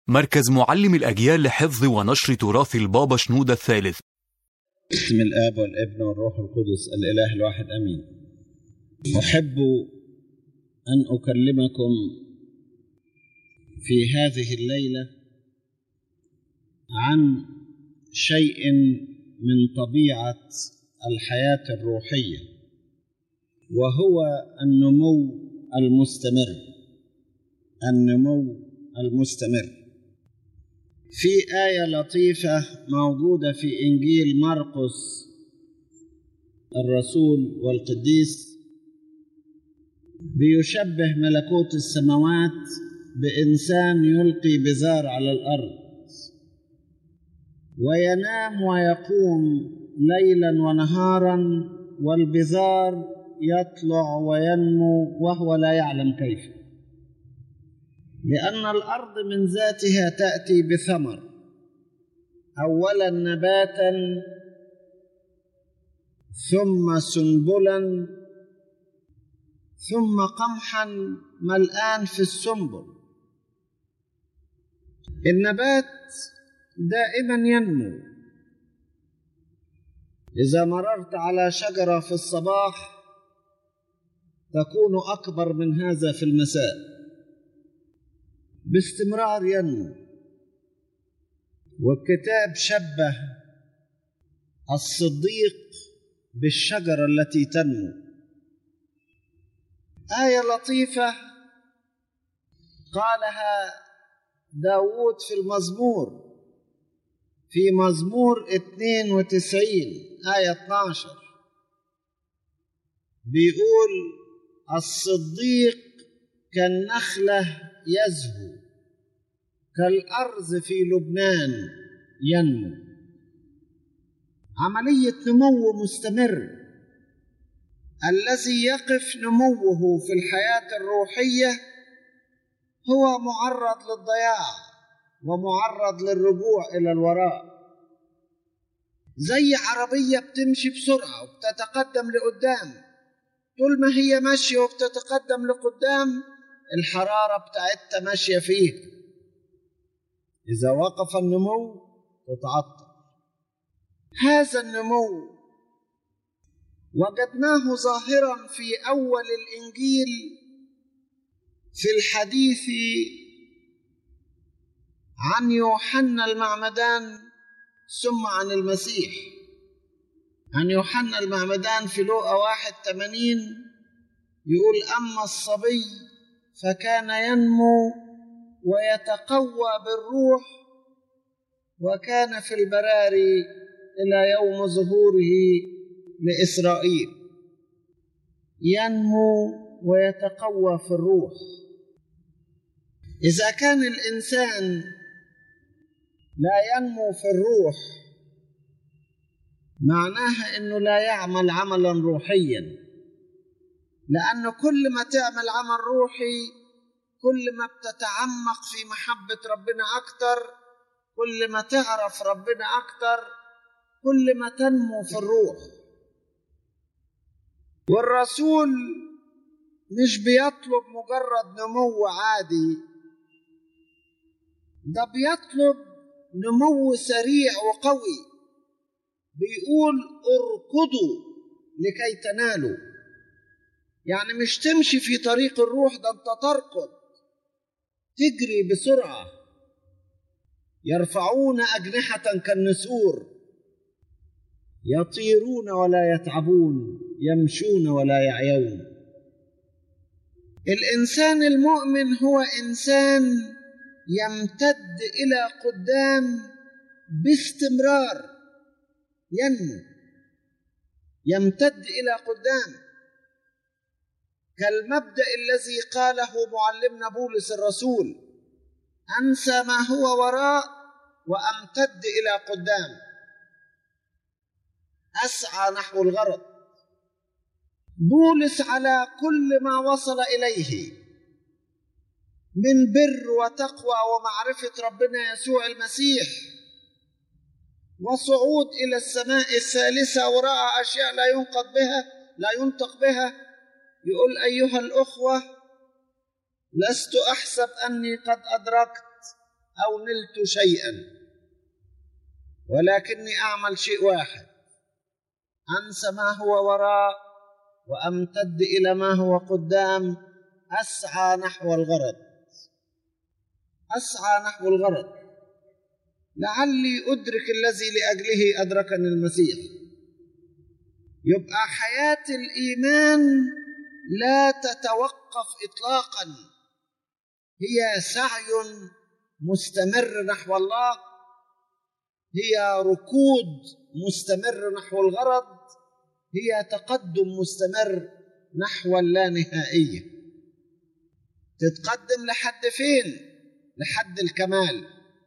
مركز معلم الأجيال لحفظ ونشر تراث البابا شنودة الثالث باسم الآب والابن والروح القدس الإله الواحد أمين أحب أن أكلمكم في هذه الليلة عن شيء من طبيعة الحياة الروحية وهو النمو المستمر النمو المستمر في آية لطيفة موجودة في إنجيل مرقس الرسول والقديس بيشبه ملكوت السماوات بإنسان يلقي بزار على الأرض وينام ويقوم ليلا ونهارا والبزار يطلع وينمو وهو لا يعلم كيف لأن الأرض من ذاتها تأتي بثمر أولا نباتا ثم سنبلا ثم قمحا ملآن في السنبل النبات دائما ينمو إذا مررت على شجرة في الصباح تكون أكبر من هذا في المساء باستمرار ينمو والكتاب شبه الصديق بالشجرة التي تنمو آية لطيفة قالها داود في المزمور في مزمور 92 آية 12 بيقول الصديق كالنخلة يزهو كالأرز في لبنان ينمو عملية نمو مستمر الذي يقف نموه في الحياة الروحية هو معرض للضياع ومعرض للرجوع إلى الوراء زي عربية بتمشي بسرعة وبتتقدم لقدام طول ما هي ماشية وبتتقدم لقدام الحرارة بتاعتها ماشية فيه إذا وقف النمو تتعطل هذا النمو وجدناه ظاهرا في أول الإنجيل في الحديث عن يوحنا المعمدان ثم عن المسيح عن يوحنا المعمدان في لوقا واحد ثمانين يقول أما الصبي فكان ينمو ويتقوى بالروح وكان في البراري إلى يوم ظهوره لإسرائيل ينمو ويتقوى في الروح إذا كان الإنسان لا ينمو في الروح معناها انه لا يعمل عملا روحيا لانه كل ما تعمل عمل روحي كل ما بتتعمق في محبه ربنا اكتر كل ما تعرف ربنا اكتر كل ما تنمو في الروح والرسول مش بيطلب مجرد نمو عادي ده بيطلب نمو سريع وقوي بيقول اركضوا لكي تنالوا يعني مش تمشي في طريق الروح ده انت تركض تجري بسرعه يرفعون اجنحه كالنسور يطيرون ولا يتعبون يمشون ولا يعيون الانسان المؤمن هو انسان يمتد الى قدام باستمرار ينمو يمتد الى قدام كالمبدا الذي قاله معلمنا بولس الرسول انسى ما هو وراء وامتد الى قدام اسعى نحو الغرض بولس على كل ما وصل اليه من بر وتقوى ومعرفه ربنا يسوع المسيح وصعود الى السماء الثالثه وراى اشياء لا ينقض بها لا ينطق بها يقول ايها الاخوه لست احسب اني قد ادركت أو نلت شيئا ولكني أعمل شيء واحد أنسى ما هو وراء وأمتد إلى ما هو قدام أسعى نحو الغرض أسعى نحو الغرض لعلي أدرك الذي لأجله أدركني المسيح يبقى حياة الإيمان لا تتوقف إطلاقا هي سعي مستمر نحو الله هي ركود مستمر نحو الغرض هي تقدم مستمر نحو اللانهائية تتقدم لحد فين؟ لحد الكمال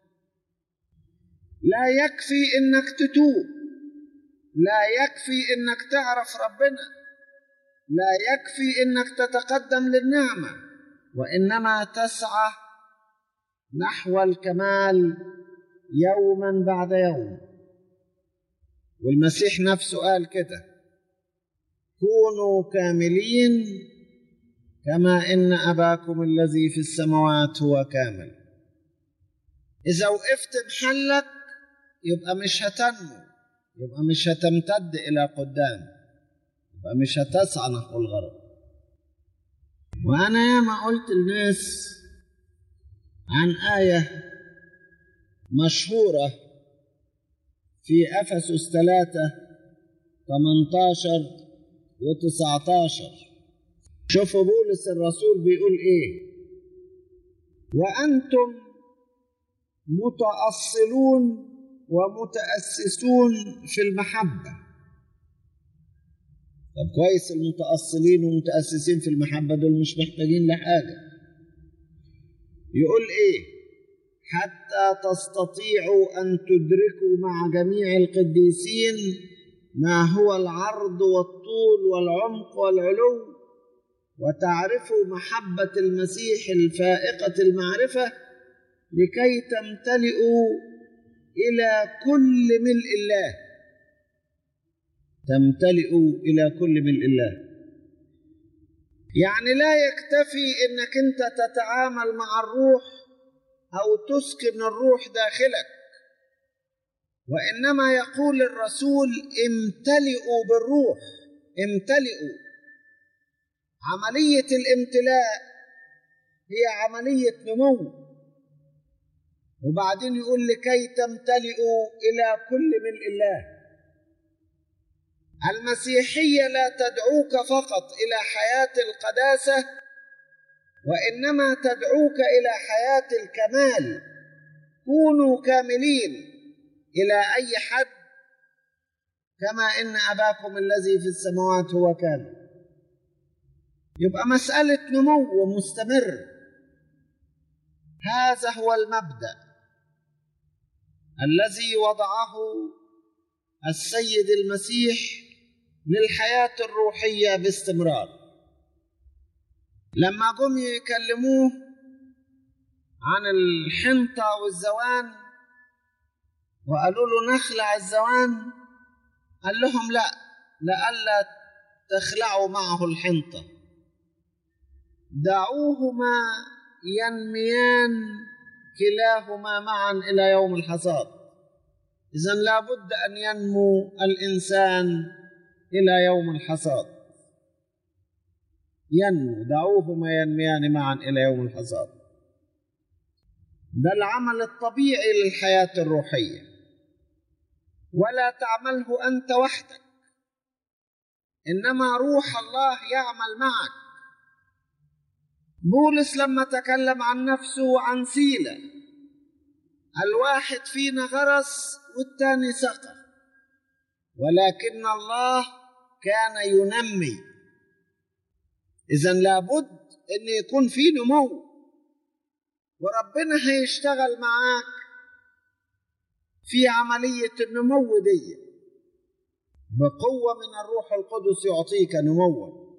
لا يكفي انك تتوب لا يكفي انك تعرف ربنا لا يكفي انك تتقدم للنعمه وانما تسعى نحو الكمال يوما بعد يوم والمسيح نفسه قال كده كونوا كاملين كما ان اباكم الذي في السماوات هو كامل اذا وقفت محلك يبقى مش هتنمو يبقى مش هتمتد الى قدام يبقى مش هتسعى نحو الغرب وانا ياما قلت للناس عن ايه مشهوره في افسس 3 18 و19 شوفوا بولس الرسول بيقول ايه وانتم متاصلون ومتاسسون في المحبه طب كويس المتاصلين ومتاسسين في المحبه دول مش محتاجين لحاجه يقول ايه حتى تستطيعوا ان تدركوا مع جميع القديسين ما هو العرض والطول والعمق والعلو وتعرفوا محبة المسيح الفائقة المعرفة لكي تمتلئوا إلى كل ملء الله تمتلئوا إلى كل ملء الله يعني لا يكتفي إنك أنت تتعامل مع الروح أو تسكن الروح داخلك وإنما يقول الرسول امتلئوا بالروح امتلئوا عملية الامتلاء هي عملية نمو وبعدين يقول لكي تمتلئوا إلى كل ملء الله المسيحية لا تدعوك فقط إلى حياة القداسة وإنما تدعوك إلى حياة الكمال كونوا كاملين إلى أي حد كما إن أباكم الذي في السماوات هو كامل يبقى مسألة نمو مستمر هذا هو المبدأ الذي وضعه السيد المسيح للحياة الروحية باستمرار لما جم يكلموه عن الحنطة والزوان وقالوا له نخلع الزوان قال لهم لا لئلا تخلعوا معه الحنطه دعوهما ينميان كلاهما معا الى يوم الحصاد اذا لابد ان ينمو الانسان الى يوم الحصاد ينمو دعوهما ينميان معا الى يوم الحصاد ده العمل الطبيعي للحياه الروحيه ولا تعمله انت وحدك انما روح الله يعمل معك بولس لما تكلم عن نفسه وعن سيلة الواحد فينا غرس والتاني سقى ولكن الله كان ينمي إذا لابد أن يكون في نمو وربنا هيشتغل معاك في عملية النمو دي بقوة من الروح القدس يعطيك نموا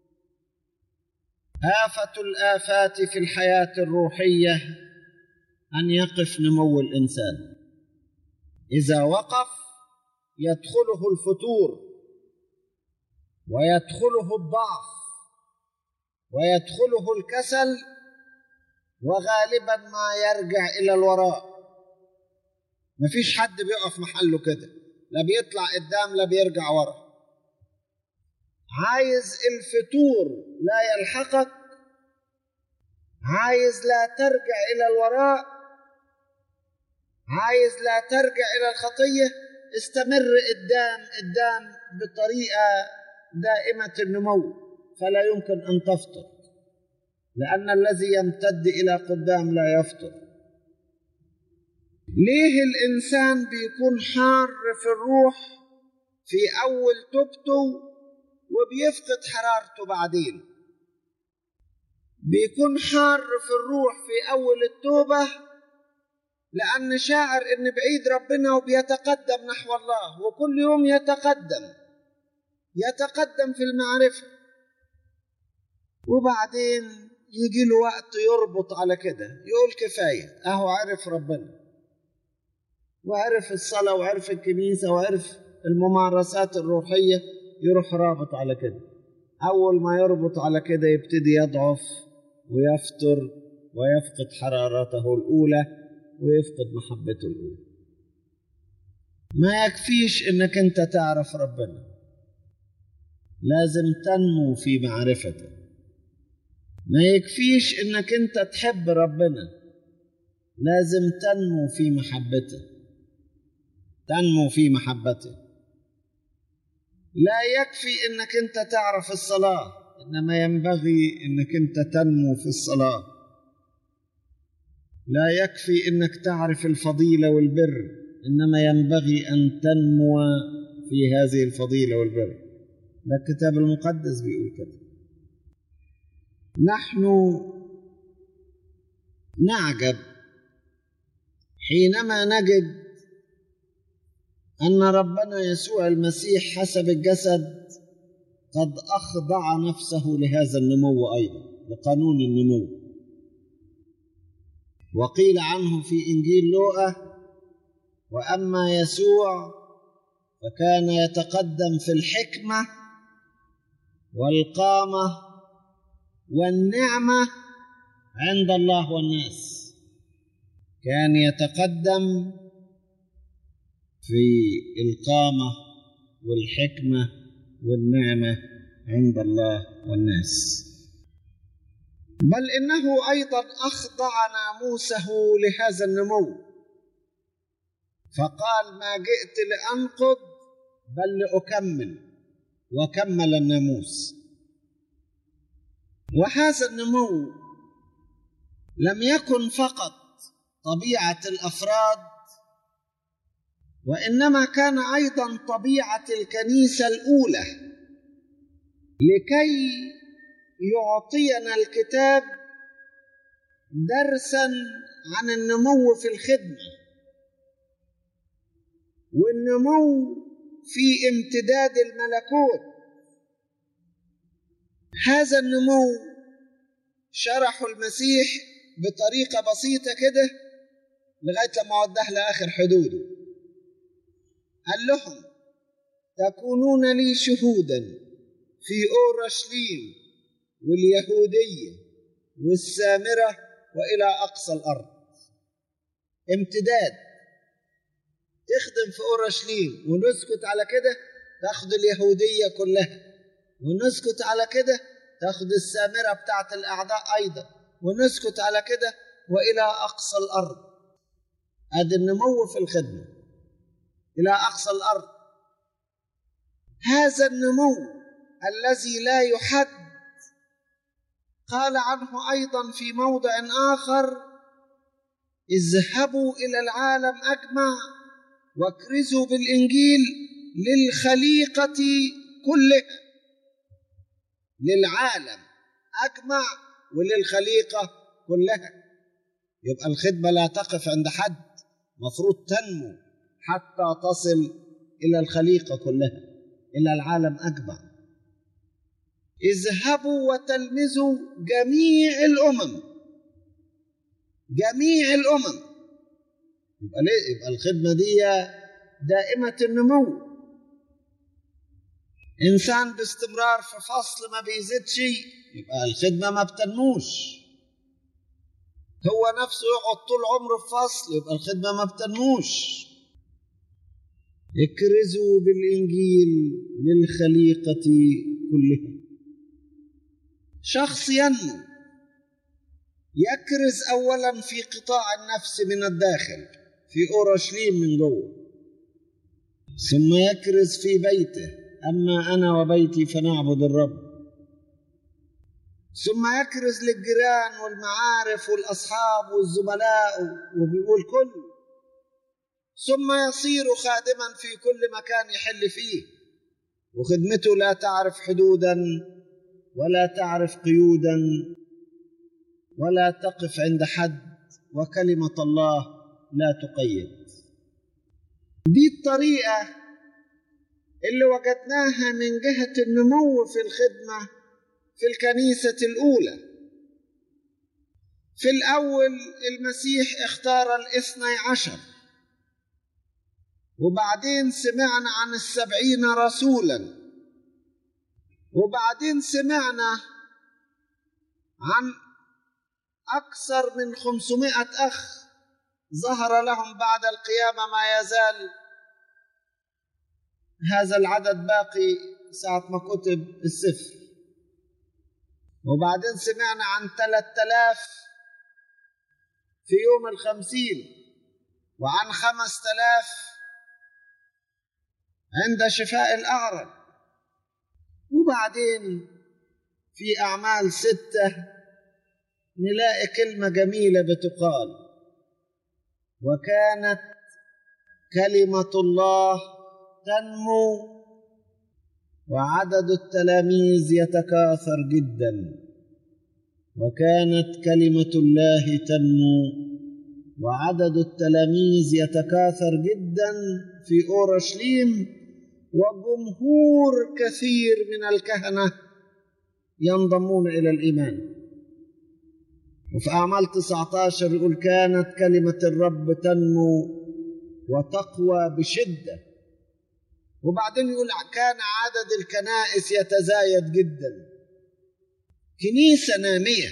آفة الآفات في الحياة الروحية أن يقف نمو الإنسان إذا وقف يدخله الفتور ويدخله الضعف ويدخله الكسل وغالبا ما يرجع إلى الوراء مفيش حد بيقف محله كده لا بيطلع قدام لا بيرجع ورا عايز الفتور لا يلحقك عايز لا ترجع إلى الوراء عايز لا ترجع إلى الخطية استمر قدام قدام بطريقة دائمة النمو فلا يمكن أن تفطر لأن الذي يمتد إلى قدام لا يفطر ليه الإنسان بيكون حار في الروح في أول توبته وبيفقد حرارته بعدين بيكون حار في الروح في أول التوبة لأن شاعر إن بعيد ربنا وبيتقدم نحو الله وكل يوم يتقدم يتقدم في المعرفة وبعدين يجي له وقت يربط على كده يقول كفاية أهو عرف ربنا وعرف الصلاة وعرف الكنيسة وعرف الممارسات الروحية يروح رابط على كده أول ما يربط على كده يبتدي يضعف ويفتر ويفقد حرارته الأولى ويفقد محبته الأولى ما يكفيش إنك أنت تعرف ربنا لازم تنمو في معرفته ما يكفيش إنك أنت تحب ربنا لازم تنمو في محبته تنمو في محبته لا يكفي انك انت تعرف الصلاه انما ينبغي انك انت تنمو في الصلاه لا يكفي انك تعرف الفضيله والبر انما ينبغي ان تنمو في هذه الفضيله والبر ده الكتاب المقدس بيقول كده نحن نعجب حينما نجد أن ربنا يسوع المسيح حسب الجسد قد أخضع نفسه لهذا النمو أيضا لقانون النمو وقيل عنه في إنجيل لوقا وأما يسوع فكان يتقدم في الحكمة والقامة والنعمة عند الله والناس كان يتقدم في القامة والحكمة والنعمة عند الله والناس بل إنه أيضا أخضع ناموسه لهذا النمو فقال ما جئت لأنقض بل لأكمل وكمل الناموس وهذا النمو لم يكن فقط طبيعة الأفراد وانما كان ايضا طبيعه الكنيسه الاولى لكي يعطينا الكتاب درسا عن النمو في الخدمه والنمو في امتداد الملكوت هذا النمو شرحه المسيح بطريقه بسيطه كده لغايه لما وضح لاخر حدوده قال لهم تكونون لي شهودا في اورشليم واليهوديه والسامره والى اقصى الارض امتداد تخدم في اورشليم ونسكت على كده تاخد اليهوديه كلها ونسكت على كده تاخد السامره بتاعت الاعداء ايضا ونسكت على كده والى اقصى الارض ادي النمو في الخدمه الى اقصى الارض هذا النمو الذي لا يحد قال عنه ايضا في موضع اخر اذهبوا الى العالم اجمع واكرزوا بالانجيل للخليقه كلها للعالم اجمع وللخليقه كلها يبقى الخدمه لا تقف عند حد مفروض تنمو حتى تصل الى الخليقه كلها الى العالم اجمع اذهبوا وتلمذوا جميع الامم جميع الامم يبقى ليه يبقى الخدمه دي دائمه النمو انسان باستمرار في فصل ما بيزيدش يبقى الخدمه ما بتنموش هو نفسه يقعد طول عمره في فصل يبقى الخدمة ما بتنموش اكرزوا بالإنجيل للخليقة كلها شخص ينمو يكرز أولا في قطاع النفس من الداخل في أورشليم من جوه ثم يكرز في بيته أما أنا وبيتي فنعبد الرب ثم يكرز للجيران والمعارف والأصحاب والزملاء والكل ثم يصير خادما في كل مكان يحل فيه وخدمته لا تعرف حدودا ولا تعرف قيودا ولا تقف عند حد وكلمة الله لا تقيد دي الطريقة اللي وجدناها من جهة النمو في الخدمة في الكنيسة الأولى في الأول المسيح اختار الاثني عشر وبعدين سمعنا عن السبعين رسولا وبعدين سمعنا عن أكثر من خمسمائة أخ ظهر لهم بعد القيامة ما يزال هذا العدد باقي ساعة ما كتب السفر وبعدين سمعنا عن ثلاثة آلاف في يوم الخمسين وعن خمسة آلاف عند شفاء الأعرج وبعدين في أعمال ستة نلاقي كلمة جميلة بتقال وكانت كلمة الله تنمو وعدد التلاميذ يتكاثر جدا وكانت كلمة الله تنمو وعدد التلاميذ يتكاثر جدا في أورشليم وجمهور كثير من الكهنة ينضمون إلى الإيمان وفي أعمال 19 يقول كانت كلمة الرب تنمو وتقوى بشدة وبعدين يقول كان عدد الكنائس يتزايد جدا كنيسة نامية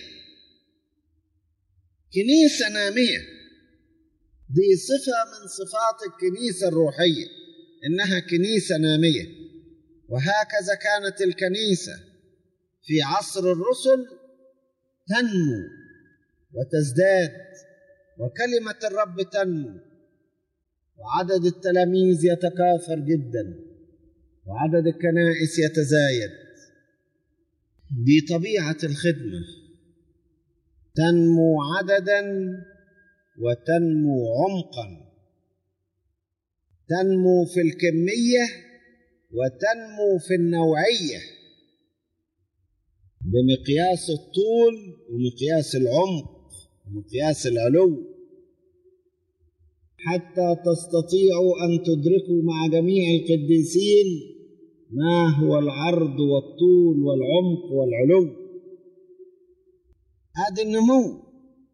كنيسة نامية دي صفة من صفات الكنيسة الروحية إنها كنيسة نامية وهكذا كانت الكنيسة في عصر الرسل تنمو وتزداد وكلمة الرب تنمو وعدد التلاميذ يتكاثر جدا وعدد الكنائس يتزايد دي طبيعة الخدمة تنمو عددا وتنمو عمقا تنمو في الكمية وتنمو في النوعية بمقياس الطول ومقياس العمق ومقياس العلو حتى تستطيعوا أن تدركوا مع جميع القديسين ما هو العرض والطول والعمق والعلو هذا النمو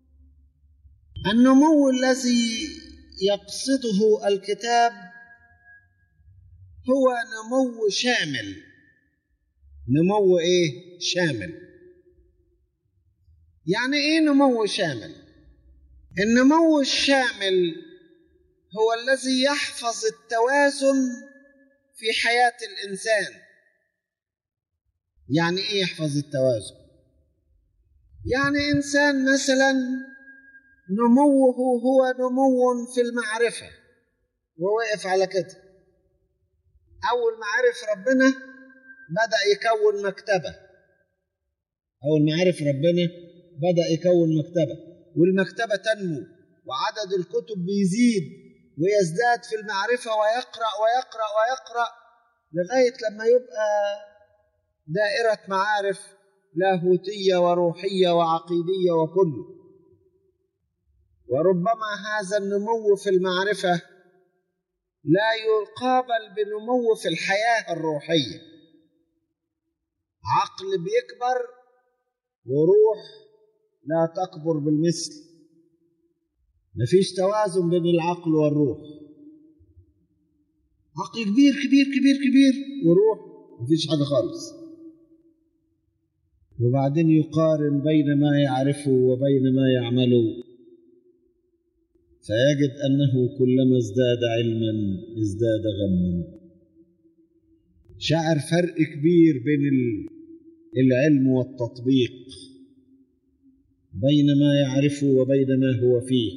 النمو الذي يقصده الكتاب هو نمو شامل نمو ايه شامل يعني ايه نمو شامل النمو الشامل هو الذي يحفظ التوازن في حياة الإنسان يعني إيه يحفظ التوازن؟ يعني إنسان مثلا نموه هو نمو في المعرفة وواقف على كده أول ما عرف ربنا بدأ يكون مكتبة أول ما عرف ربنا بدأ يكون مكتبة والمكتبة تنمو وعدد الكتب بيزيد ويزداد في المعرفة ويقرأ ويقرأ ويقرأ لغاية لما يبقى دائرة معارف لاهوتية وروحية وعقيدية وكله وربما هذا النمو في المعرفة لا يقابل بنمو في الحياة الروحية عقل بيكبر وروح لا تكبر بالمثل مفيش توازن بين العقل والروح عقل كبير كبير كبير كبير وروح مفيش حاجة خالص وبعدين يقارن بين ما يعرفه وبين ما يعمله فيجد أنه كلما ازداد علما ازداد غما شعر فرق كبير بين العلم والتطبيق بين ما يعرفه وبين ما هو فيه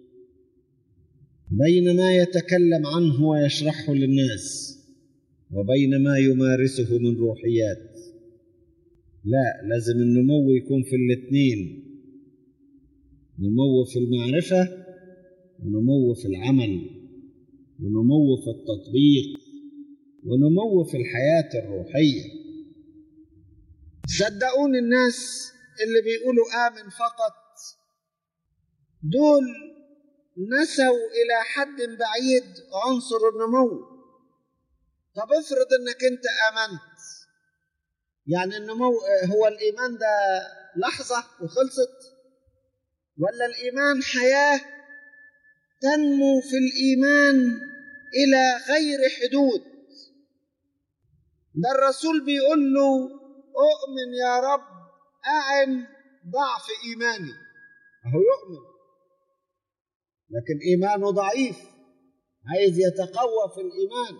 بين ما يتكلم عنه ويشرحه للناس وبين ما يمارسه من روحيات لا لازم النمو يكون في الاثنين نمو في المعرفة ونمو في العمل ونمو في التطبيق ونمو في الحياة الروحية صدقوني الناس اللي بيقولوا آمن فقط دول نسوا إلى حد بعيد عنصر النمو طب افرض انك انت آمنت يعني النمو هو الإيمان ده لحظة وخلصت ولا الإيمان حياة تنمو في الإيمان إلى غير حدود ده الرسول بيقول له أؤمن يا رب أعن ضعف إيماني أهو يؤمن لكن إيمانه ضعيف عايز يتقوى في الإيمان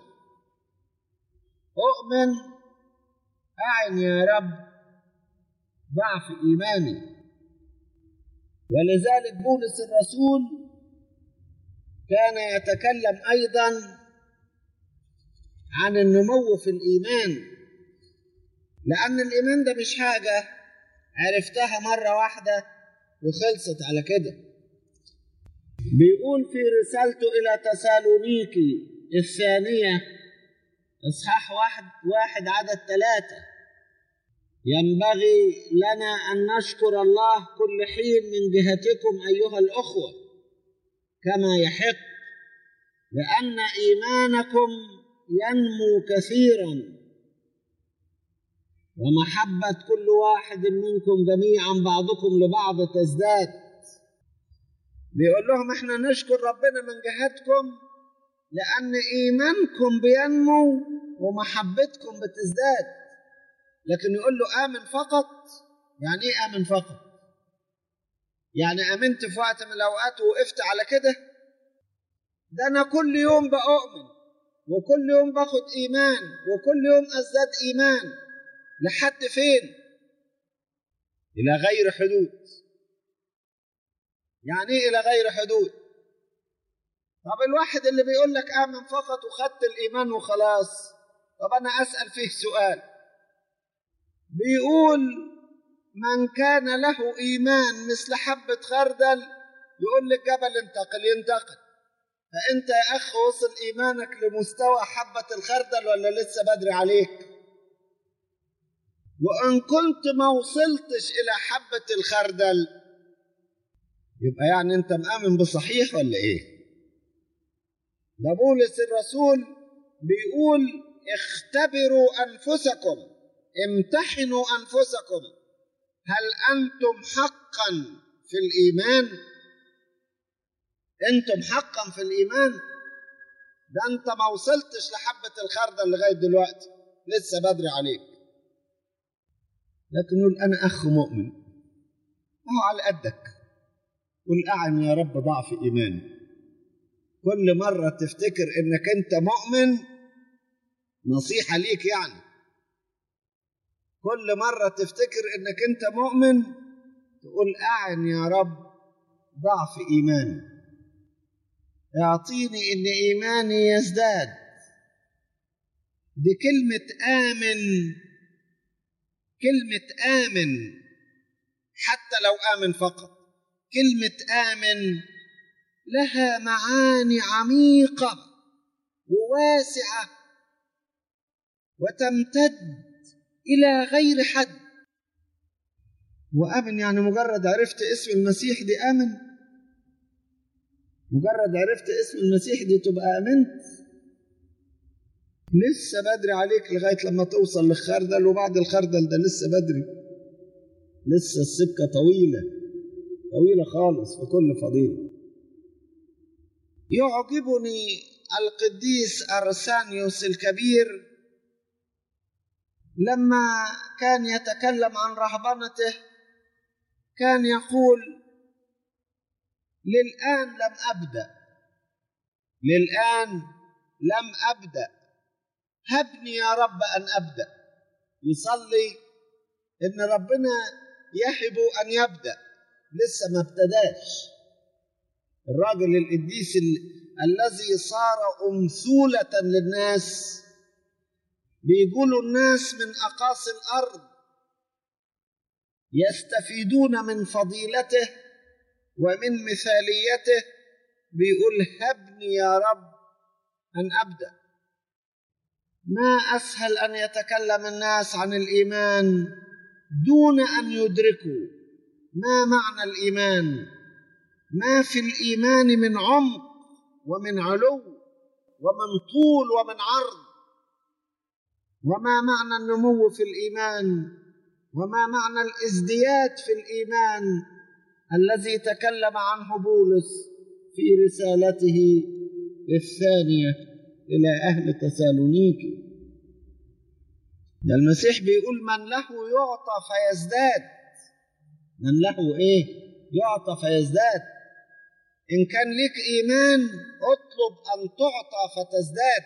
أؤمن أعن يا رب ضعف إيماني ولذلك بولس الرسول كان يتكلم أيضا عن النمو في الإيمان لأن الإيمان ده مش حاجة عرفتها مرة واحدة وخلصت على كده بيقول في رسالته إلى تسالونيكي الثانية إصحاح واحد, واحد عدد ثلاثة ينبغي لنا أن نشكر الله كل حين من جهتكم أيها الأخوة كما يحق لأن إيمانكم ينمو كثيرا ومحبة كل واحد منكم جميعا بعضكم لبعض تزداد بيقول لهم احنا نشكر ربنا من جهتكم لأن إيمانكم بينمو ومحبتكم بتزداد لكن يقول له آمن فقط يعني إيه آمن فقط؟ يعني آمنت في وقت من الأوقات ووقفت على كده؟ ده أنا كل يوم بأؤمن وكل يوم باخد إيمان وكل يوم أزداد إيمان لحد فين؟ إلى غير حدود يعني إيه إلى غير حدود؟ طب الواحد اللي بيقول لك آمن فقط وخدت الإيمان وخلاص طب أنا أسأل فيه سؤال بيقول من كان له إيمان مثل حبة خردل يقول للجبل انتقل ينتقل فأنت يا أخ وصل إيمانك لمستوى حبة الخردل ولا لسه بدري عليك وإن كنت ما وصلتش إلى حبة الخردل يبقى يعني أنت مآمن بصحيح ولا إيه ده بولس الرسول بيقول اختبروا أنفسكم امتحنوا أنفسكم هل أنتم حقا في الإيمان أنتم حقا في الإيمان ده أنت ما وصلتش لحبة الخردل لغاية دلوقتي لسه بدري عليك لكن يقول أنا أخ مؤمن أهو على قدك قل أعن يا رب ضعف إيماني كل مرة تفتكر إنك أنت مؤمن نصيحة ليك يعني كل مرة تفتكر إنك أنت مؤمن تقول أعن يا رب ضعف إيماني اعطيني إن إيماني يزداد دي كلمة آمن كلمة آمن حتى لو آمن فقط كلمة آمن لها معاني عميقة وواسعة وتمتد إلى غير حد وآمن يعني مجرد عرفت اسم المسيح دي آمن مجرد عرفت اسم المسيح دي تبقى آمنت لسه بدري عليك لغاية لما توصل للخردل وبعد الخردل ده لسه بدري لسه السكة طويلة طويلة خالص في كل فضيلة يعجبني القديس أرسانيوس الكبير لما كان يتكلم عن رهبنته كان يقول للآن لم أبدأ للآن لم أبدأ هبني يا رب أن أبدأ يصلي إن ربنا يهب أن يبدأ لسه ما ابتداش الراجل القديس الذي صار أمثولة للناس بيقولوا الناس من أقاصي الأرض يستفيدون من فضيلته ومن مثاليته بيقول هبني يا رب أن أبدأ ما أسهل أن يتكلم الناس عن الإيمان دون أن يدركوا ما معنى الإيمان ما في الإيمان من عمق ومن علو ومن طول ومن عرض وما معنى النمو في الإيمان وما معنى الازدياد في الإيمان الذي تكلم عنه بولس في رسالته الثانية إلى أهل تسالونيكي ده المسيح بيقول من له يعطى فيزداد من له إيه يعطى فيزداد إن كان لك إيمان اطلب أن تعطى فتزداد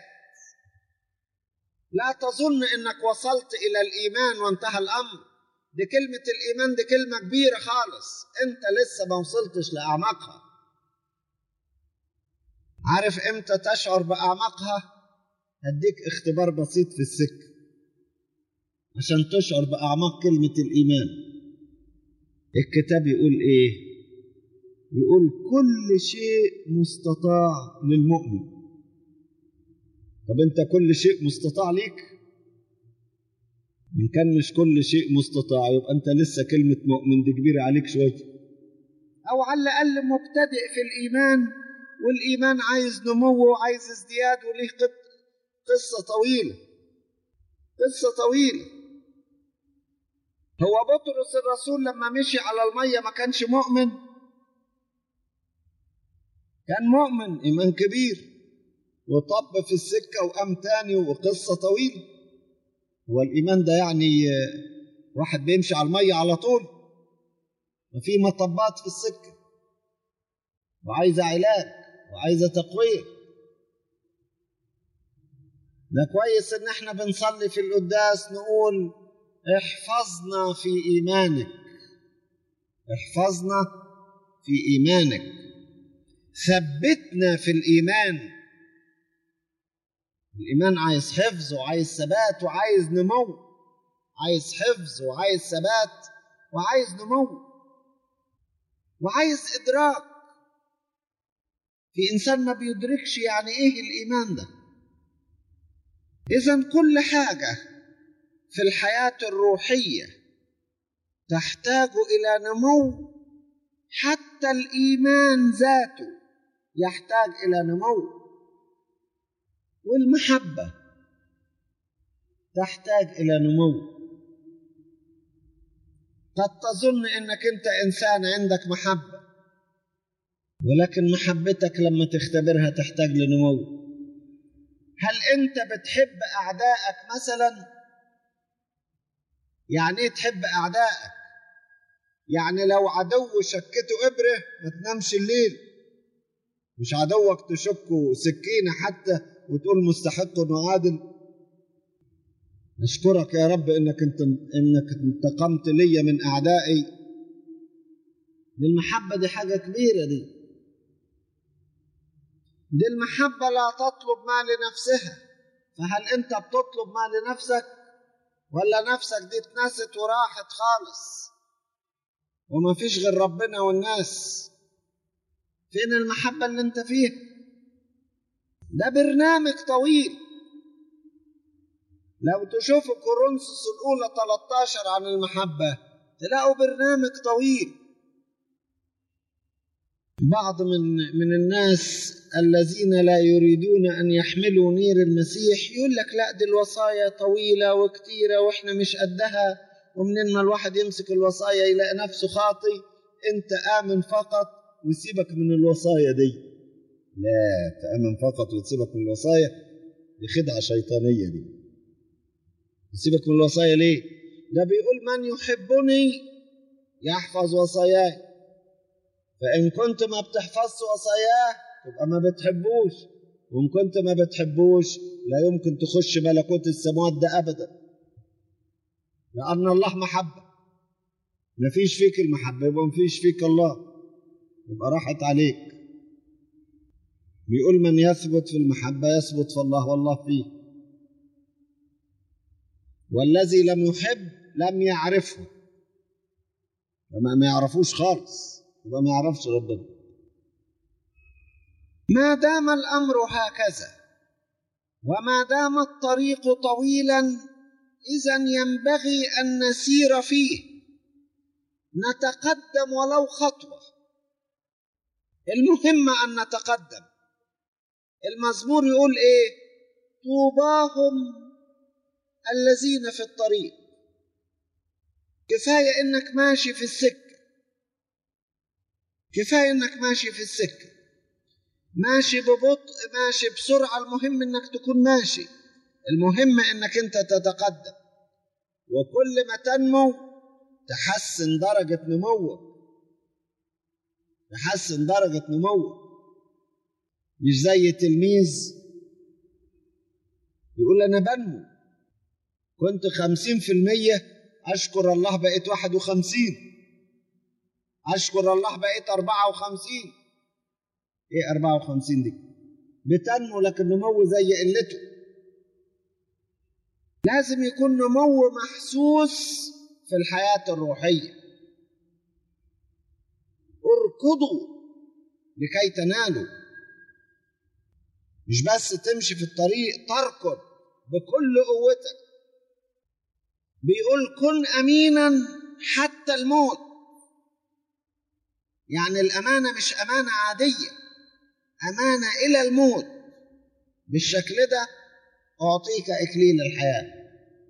لا تظن إنك وصلت إلى الإيمان وانتهى الأمر دي كلمة الإيمان دي كلمة كبيرة خالص أنت لسه ما وصلتش لأعماقها عارف إمتى تشعر بأعماقها هديك اختبار بسيط في السكة عشان تشعر بأعماق كلمة الإيمان الكتاب يقول إيه يقول كل شيء مستطاع للمؤمن طب انت كل شيء مستطاع ليك ان كان مش كل شيء مستطاع يبقى انت لسه كلمة مؤمن دي كبيرة عليك شوية او على الاقل مبتدئ في الايمان والايمان عايز نمو وعايز ازدياد وليه قصة طويلة قصة طويلة هو بطرس الرسول لما مشي على المية ما كانش مؤمن كان مؤمن إيمان كبير وطب في السكة وقام تاني وقصة طويلة هو الإيمان ده يعني واحد بيمشي على المية على طول وفي مطبات في السكة وعايزة علاج وعايزة تقوية ده كويس إن إحنا بنصلي في القداس نقول احفظنا في إيمانك احفظنا في إيمانك ثبتنا في الإيمان الإيمان عايز حفظ وعايز ثبات وعايز نمو عايز حفظ وعايز ثبات وعايز نمو وعايز إدراك في إنسان ما بيدركش يعني إيه الإيمان ده إذا كل حاجة في الحياة الروحية تحتاج إلى نمو حتى الإيمان ذاته يحتاج إلى نمو والمحبة تحتاج إلى نمو قد تظن أنك أنت إنسان عندك محبة ولكن محبتك لما تختبرها تحتاج لنمو هل أنت بتحب أعدائك مثلا يعني إيه تحب أعدائك يعني لو عدو شكته إبرة ما تنامش الليل مش عدوك تشكه سكينة حتى وتقول مستحق وعادل نشكرك يا رب انك انت انك انتقمت لي من اعدائي المحبه دي حاجه كبيره دي دي المحبه لا تطلب ما لنفسها فهل انت بتطلب ما لنفسك ولا نفسك دي اتنست وراحت خالص وما فيش غير ربنا والناس فين المحبه اللي انت فيها ده برنامج طويل لو تشوفوا كورنثوس الأولى 13 عن المحبة تلاقوا برنامج طويل بعض من من الناس الذين لا يريدون أن يحملوا نير المسيح يقول لك لا دي الوصايا طويلة وكتيرة وإحنا مش قدها ومنين ما الواحد يمسك الوصايا يلاقي نفسه خاطي أنت آمن فقط وسيبك من الوصايا دي لا تأمن فقط وتسيبك من الوصايا دي خدعة شيطانية دي تسيبك من الوصايا ليه ده بيقول من يحبني يحفظ وصاياي فإن كنت ما بتحفظش وصاياه تبقى ما بتحبوش وإن كنت ما بتحبوش لا يمكن تخش ملكوت السماوات ده أبدا لأن الله محبة ما فيش فيك المحبة يبقى ما فيش فيك الله يبقى راحت عليك بيقول من يثبت في المحبة يثبت في الله والله فيه والذي لم يحب لم يعرفه لما ما يعرفوش خالص يبقى ما يعرفش ربنا ما دام الأمر هكذا وما دام الطريق طويلا إذا ينبغي أن نسير فيه نتقدم ولو خطوة المهم أن نتقدم المزمور يقول إيه طوباهم الذين في الطريق كفاية إنك ماشي في السكة كفاية إنك ماشي في السكة ماشي ببطء ماشي بسرعة المهم إنك تكون ماشي المهم إنك أنت تتقدم وكل ما تنمو تحسن درجة نموك تحسن درجة نموك مش زي تلميذ يقول أنا بنمو كنت خمسين في المية أشكر الله بقيت واحد وخمسين أشكر الله بقيت أربعة وخمسين إيه أربعة وخمسين دي بتنمو لكن نمو زي قلته لازم يكون نمو محسوس في الحياة الروحية اركضوا لكي تنالوا مش بس تمشي في الطريق تركض بكل قوتك بيقول كن امينا حتى الموت يعني الامانه مش امانه عاديه امانه الى الموت بالشكل ده اعطيك اكليل الحياه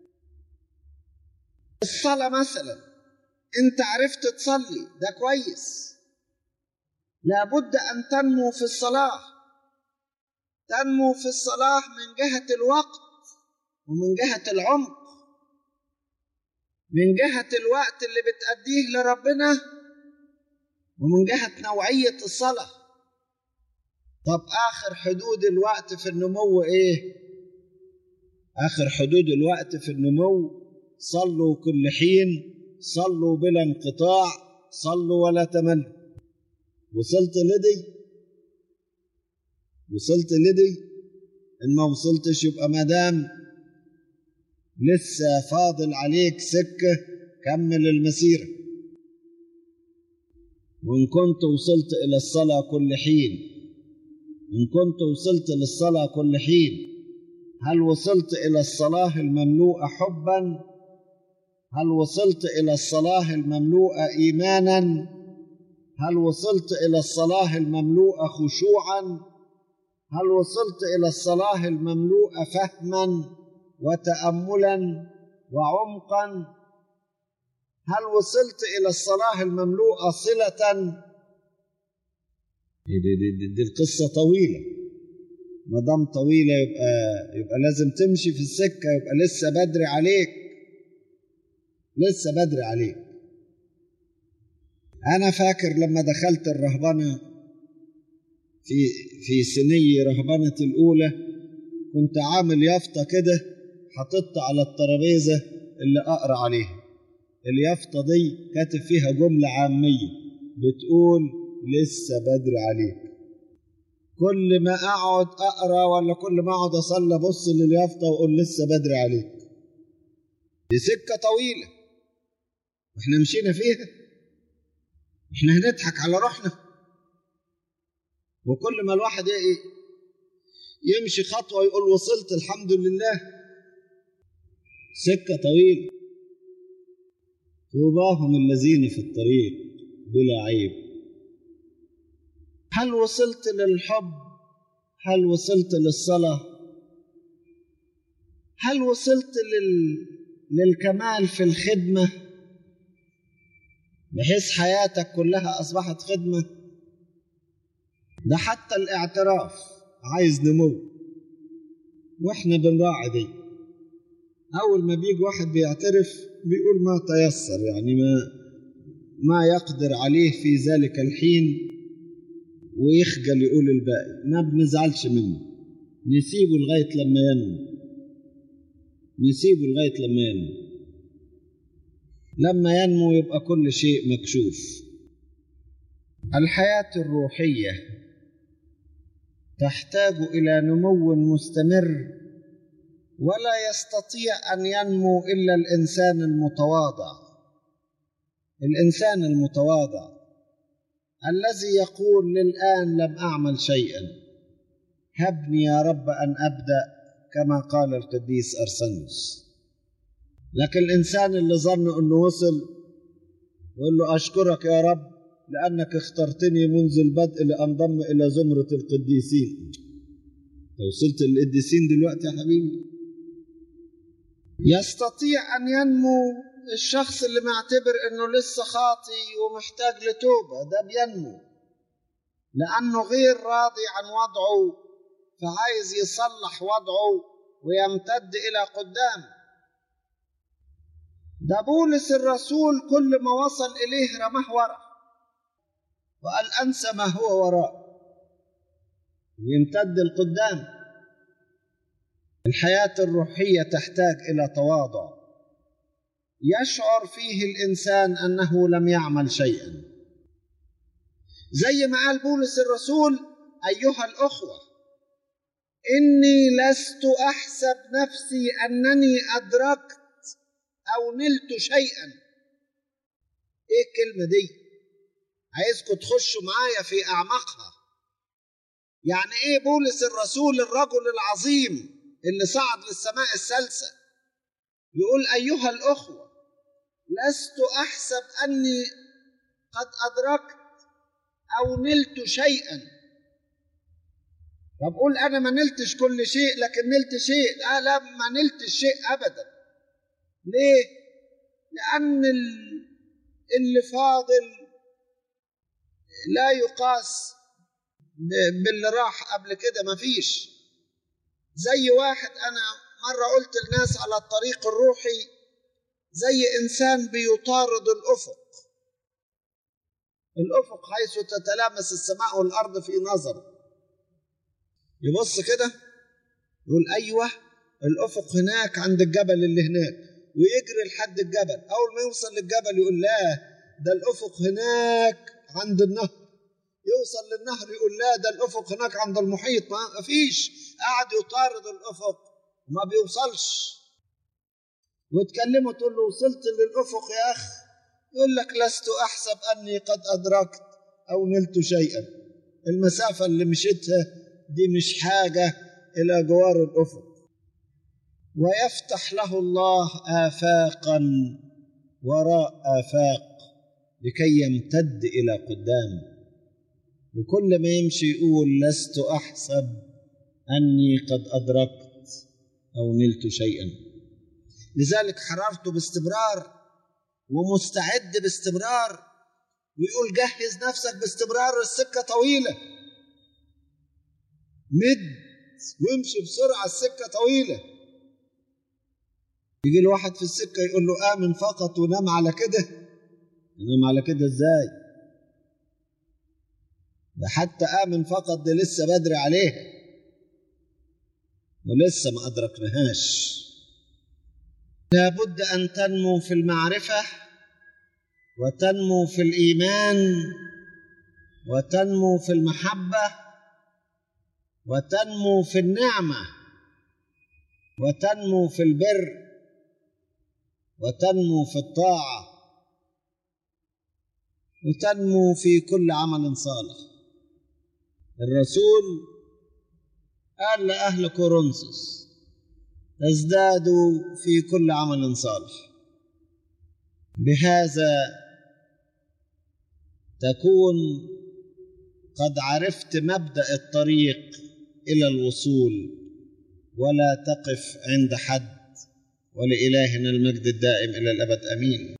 الصلاه مثلا انت عرفت تصلي ده كويس لابد ان تنمو في الصلاه تنمو في الصلاه من جهه الوقت ومن جهه العمق من جهة الوقت اللي بتأديه لربنا ومن جهة نوعية الصلاة طب آخر حدود الوقت في النمو إيه؟ آخر حدود الوقت في النمو صلوا كل حين صلوا بلا انقطاع صلوا ولا تملوا وصلت لدي وصلت لدي إن ما وصلتش يبقى ما دام لسه فاضل عليك سكة كمل المسيرة وإن كنت وصلت إلى الصلاة كل حين إن كنت وصلت للصلاة كل حين هل وصلت إلى الصلاة المملوءة حبا هل وصلت إلى الصلاة المملوءة إيمانا هل وصلت إلى الصلاة المملوءة خشوعا هل وصلت إلى الصلاة المملوءة فهما وتاملا وعمقا هل وصلت الى الصلاه المملوءه صله دي, دي, دي, دي القصه طويله ما دام طويله يبقى يبقى لازم تمشي في السكه يبقى لسه بدري عليك لسه بدري عليك انا فاكر لما دخلت الرهبنه في في سني رهبنه الاولى كنت عامل يافطه كده حطيتها على الترابيزة اللي أقرأ عليها اليافطة دي كاتب فيها جملة عامية بتقول لسه بدري عليك كل ما أقعد أقرأ ولا كل ما أقعد أصلي أبص لليافطة وأقول لسه بدري عليك دي سكة طويلة وإحنا مشينا فيها إحنا هنضحك على روحنا وكل ما الواحد يمشي خطوة يقول وصلت الحمد لله سكة طويلة طوباهم الذين في الطريق بلا عيب هل وصلت للحب هل وصلت للصلاة هل وصلت لل... للكمال في الخدمة بحيث حياتك كلها أصبحت خدمة ده حتى الاعتراف عايز نمو واحنا بنراعي دي اول ما بيجي واحد بيعترف بيقول ما تيسر يعني ما ما يقدر عليه في ذلك الحين ويخجل يقول الباقي ما بنزعلش منه نسيبه لغاية لما ينمو نسيبه لغاية لما ينمو لما ينمو يبقى كل شيء مكشوف الحياة الروحية تحتاج إلى نمو مستمر ولا يستطيع أن ينمو إلا الإنسان المتواضع الإنسان المتواضع الذي يقول للآن لم أعمل شيئا هبني يا رب أن أبدأ كما قال القديس أرسنس لكن الإنسان اللي ظن أنه وصل يقول له أشكرك يا رب لأنك اخترتني منذ البدء لأنضم إلى زمرة القديسين وصلت للقديسين دلوقتي يا حبيبي يستطيع أن ينمو الشخص اللي معتبر أنه لسه خاطي ومحتاج لتوبة ده بينمو لأنه غير راضي عن وضعه فعايز يصلح وضعه ويمتد إلى قدام ده بولس الرسول كل ما وصل إليه رماه ورا وقال أنسى ما هو وراء ويمتد القدام الحياة الروحية تحتاج إلى تواضع يشعر فيه الإنسان أنه لم يعمل شيئا زي ما قال بولس الرسول أيها الأخوة إني لست أحسب نفسي أنني أدركت أو نلت شيئا إيه الكلمة دي؟ عايزكم تخشوا معايا في أعماقها يعني إيه بولس الرسول الرجل العظيم اللي صعد للسماء الثالثة يقول أيها الأخوة لست أحسب أني قد أدركت أو نلت شيئا طب قول أنا ما نلتش كل شيء لكن نلت شيء لا لا ما نلتش شيء أبدا ليه؟ لأن اللي فاضل لا يقاس باللي راح قبل كده مفيش زي واحد أنا مرة قلت الناس على الطريق الروحي زي إنسان بيطارد الأفق الأفق حيث تتلامس السماء والأرض في نظره يبص كده يقول أيوه الأفق هناك عند الجبل اللي هناك ويجري لحد الجبل أول ما يوصل للجبل يقول لا ده الأفق هناك عند النهر يوصل للنهر يقول لا ده الأفق هناك عند المحيط ما فيش قاعد يطارد الأفق وما بيوصلش وتكلمه تقول له وصلت للأفق يا أخ يقول لك لست أحسب أني قد أدركت أو نلت شيئا المسافة اللي مشيتها دي مش حاجة إلى جوار الأفق ويفتح له الله آفاقا وراء آفاق لكي يمتد إلى قدام وكل ما يمشي يقول لست أحسب أني قد أدركت أو نلت شيئا لذلك حرارته باستمرار ومستعد باستمرار ويقول جهز نفسك باستمرار السكة طويلة مد وامشي بسرعة السكة طويلة يجي الواحد في السكة يقول له آمن فقط ونام على كده ينام على كده ازاي ده حتى آمن فقط ده لسه بدري عليها ولسه ما أدركناهاش لابد أن تنمو في المعرفة وتنمو في الإيمان وتنمو في المحبة وتنمو في النعمة وتنمو في البر وتنمو في الطاعة وتنمو في كل عمل صالح الرسول قال لأهل كورنثوس ازدادوا في كل عمل صالح بهذا تكون قد عرفت مبدا الطريق الى الوصول ولا تقف عند حد ولالهنا المجد الدائم الى الابد امين